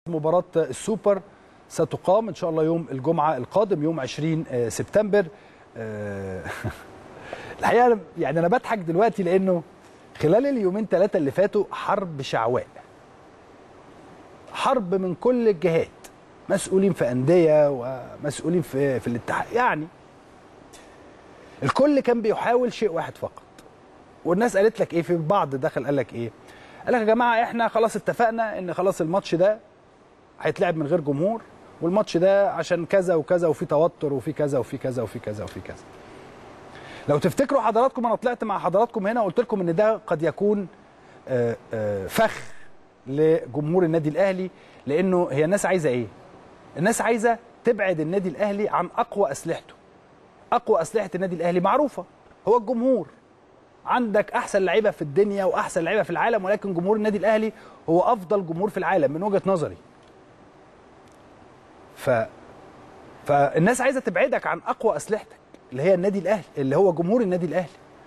مباراة السوبر ستقام إن شاء الله يوم الجمعة القادم يوم 20 سبتمبر آه، الحقيقة يعني أنا بضحك دلوقتي لأنه خلال اليومين ثلاثة اللي فاتوا حرب شعواء حرب من كل الجهات مسؤولين في أندية ومسؤولين في في الاتحاد يعني الكل كان بيحاول شيء واحد فقط والناس قالت لك ايه في بعض دخل قال لك ايه قال لك يا جماعه احنا خلاص اتفقنا ان خلاص الماتش ده هيتلعب من غير جمهور والماتش ده عشان كذا وكذا وفي توتر وفي كذا وفي كذا وفي كذا وفي كذا لو تفتكروا حضراتكم انا طلعت مع حضراتكم هنا وقلت لكم ان ده قد يكون آه، آه، فخ لجمهور النادي الاهلي لانه هي الناس عايزه ايه الناس عايزه تبعد النادي الاهلي عن اقوى اسلحته اقوى اسلحه النادي الاهلي معروفه هو الجمهور عندك احسن لعيبه في الدنيا واحسن لعيبه في العالم ولكن جمهور النادي الاهلي هو افضل جمهور في العالم من وجهه نظري ف فالناس عايزه تبعدك عن اقوى اسلحتك اللي هي النادي الاهلي اللي هو جمهور النادي الاهلي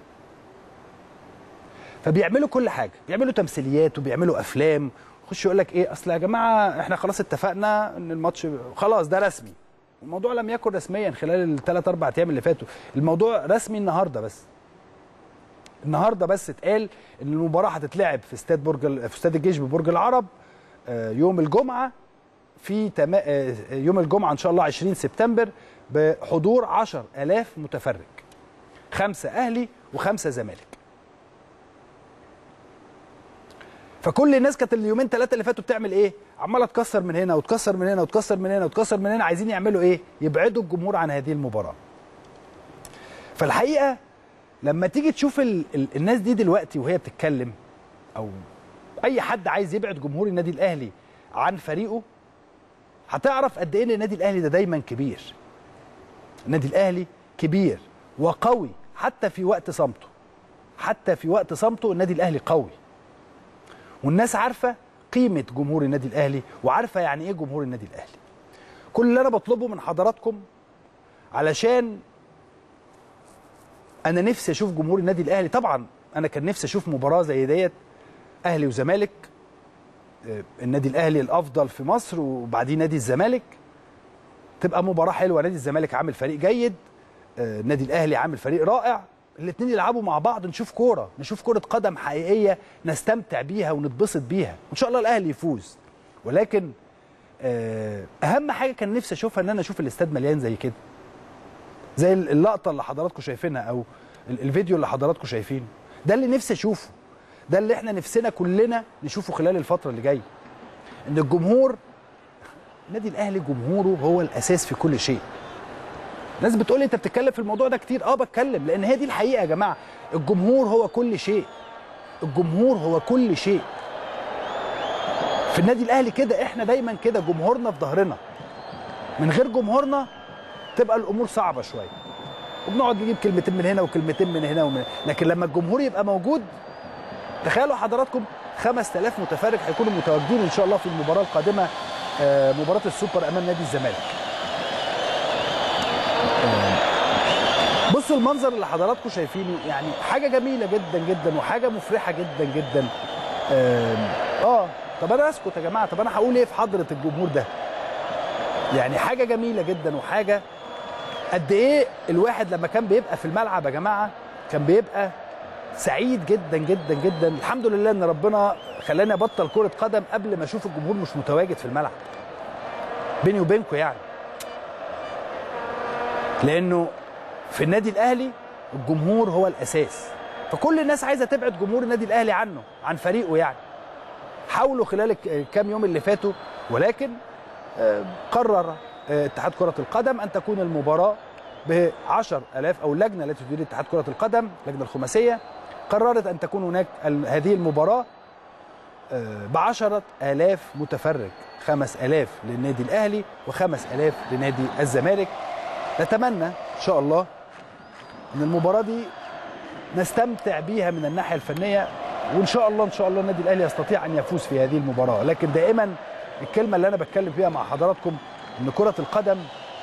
فبيعملوا كل حاجه بيعملوا تمثيليات وبيعملوا افلام يخش يقول لك ايه اصل يا جماعه احنا خلاص اتفقنا ان الماتش خلاص ده رسمي الموضوع لم يكن رسميا خلال الثلاث اربع ايام اللي فاتوا الموضوع رسمي النهارده بس النهارده بس اتقال ان المباراه هتتلعب في استاد برج ال- في استاد الجيش ببرج العرب آه، يوم الجمعه في تما... آه، يوم الجمعه ان شاء الله 20 سبتمبر بحضور 10000 متفرج خمسه اهلي وخمسه زمالك فكل الناس كانت اليومين ثلاثه اللي فاتوا بتعمل ايه عماله تكسر من هنا وتكسر من هنا وتكسر من هنا وتكسر من هنا عايزين يعملوا ايه يبعدوا الجمهور عن هذه المباراه فالحقيقه لما تيجي تشوف ال... ال... الناس دي دلوقتي وهي بتتكلم او اي حد عايز يبعد جمهور النادي الاهلي عن فريقه هتعرف قد ايه ان النادي الاهلي ده دايما كبير النادي الاهلي كبير وقوي حتى في وقت صمته حتى في وقت صمته النادي الاهلي قوي والناس عارفه قيمه جمهور النادي الاهلي وعارفه يعني ايه جمهور النادي الاهلي كل اللي انا بطلبه من حضراتكم علشان انا نفسي اشوف جمهور النادي الاهلي طبعا انا كان نفسي اشوف مباراه زي ديت اهلي وزمالك آه، النادي الاهلي الافضل في مصر وبعديه نادي الزمالك تبقى مباراه حلوه نادي الزمالك عامل فريق جيد آه، النادي الاهلي عامل فريق رائع الاثنين يلعبوا مع بعض نشوف كوره نشوف كره قدم حقيقيه نستمتع بيها ونتبسط بيها وان شاء الله الاهلي يفوز ولكن آه، اهم حاجه كان نفسي اشوفها ان انا اشوف الاستاد مليان زي كده زي اللقطه اللي حضراتكم شايفينها او ال- الفيديو اللي حضراتكم شايفينه ده اللي نفسي اشوفه ده اللي احنا نفسنا كلنا نشوفه خلال الفتره اللي جايه ان الجمهور النادي الاهلي جمهوره هو الاساس في كل شيء الناس بتقول لي انت بتتكلم في الموضوع ده كتير اه بتكلم لان هي دي الحقيقه يا جماعه الجمهور هو كل شيء الجمهور هو كل شيء في النادي الاهلي كده احنا دايما كده جمهورنا في ظهرنا من غير جمهورنا تبقى الامور صعبه شويه وبنقعد نجيب كلمتين من هنا وكلمتين من هنا ومن لكن لما الجمهور يبقى موجود تخيلوا حضراتكم 5000 متفرج هيكونوا متواجدين ان شاء الله في المباراه القادمه آه، مباراه السوبر امام نادي الزمالك آه، بصوا المنظر اللي حضراتكم شايفينه يعني حاجه جميله جدا جدا وحاجه مفرحه جدا جدا آم، اه طب انا اسكت يا جماعه طب انا هقول ايه في حضره الجمهور ده يعني حاجه جميله جدا وحاجه قد ايه الواحد لما كان بيبقى في الملعب يا جماعه كان بيبقى سعيد جدا جدا جدا الحمد لله ان ربنا خلاني ابطل كره قدم قبل ما اشوف الجمهور مش متواجد في الملعب بيني وبينكم يعني لانه في النادي الاهلي الجمهور هو الاساس فكل الناس عايزه تبعد جمهور النادي الاهلي عنه عن فريقه يعني حاولوا خلال الك- الكام يوم اللي فاتوا ولكن آه، قرر آه، اتحاد كرة القدم أن تكون المباراة ب 10000 أو اللجنة التي تدير اتحاد كرة القدم اللجنة الخماسية قررت أن تكون هناك ال- هذه المباراة ب 10000 متفرج 5000 للنادي الأهلي و5000 لنادي الزمالك نتمنى إن شاء الله أن المباراة دي نستمتع بيها من الناحية الفنية وإن شاء الله إن شاء الله النادي الأهلي يستطيع أن يفوز في هذه المباراة لكن دائما الكلمة اللي أنا بتكلم فيها مع حضراتكم إن كرة القدم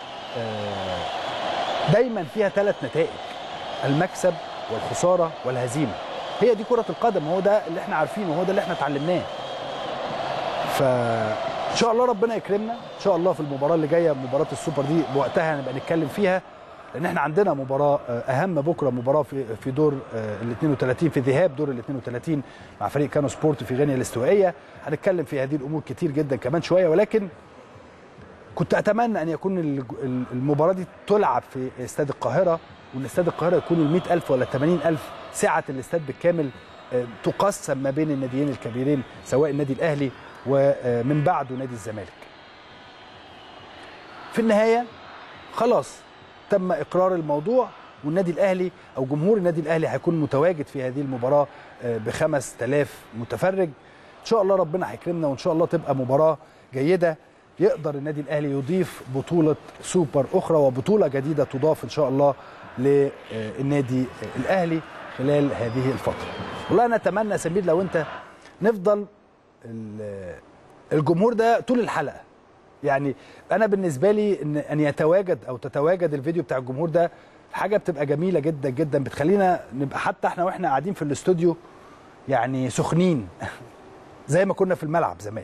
آه، دايما فيها ثلاث نتائج المكسب والخسارة والهزيمة هي دي كرة القدم هو ده اللي احنا عارفينه هو ده اللي احنا اتعلمناه ف ان شاء الله ربنا يكرمنا ان شاء الله في المباراه اللي جايه مباراه السوبر دي بوقتها هنبقى نتكلم فيها لان احنا عندنا مباراه اهم بكره مباراه في في دور ال 32 في ذهاب دور ال 32 مع فريق كانو سبورت في غينيا الاستوائيه هنتكلم في هذه الامور كتير جدا كمان شويه ولكن كنت اتمنى ان يكون المباراه دي تلعب في استاد القاهره وان استاد القاهره يكون ال 100000 ولا 80000 سعه الاستاد بالكامل تقسم ما بين الناديين الكبيرين سواء النادي الاهلي ومن بعده نادي الزمالك. في النهايه خلاص تم اقرار الموضوع والنادي الاهلي او جمهور النادي الاهلي هيكون متواجد في هذه المباراه ب 5000 متفرج. ان شاء الله ربنا هيكرمنا وان شاء الله تبقى مباراه جيده يقدر النادي الاهلي يضيف بطوله سوبر اخرى وبطوله جديده تضاف ان شاء الله للنادي الاهلي خلال هذه الفتره. والله انا اتمنى يا سمير لو انت نفضل الجمهور ده طول الحلقه. يعني انا بالنسبه لي ان ان يتواجد او تتواجد الفيديو بتاع الجمهور ده حاجه بتبقى جميله جدا جدا بتخلينا نبقى حتى احنا واحنا قاعدين في الاستوديو يعني سخنين زي ما كنا في الملعب زمان.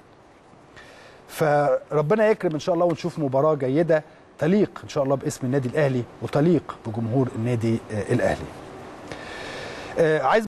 فربنا يكرم ان شاء الله ونشوف مباراه جيده تليق ان شاء الله باسم النادي الاهلي وتليق بجمهور النادي الاهلي. عايز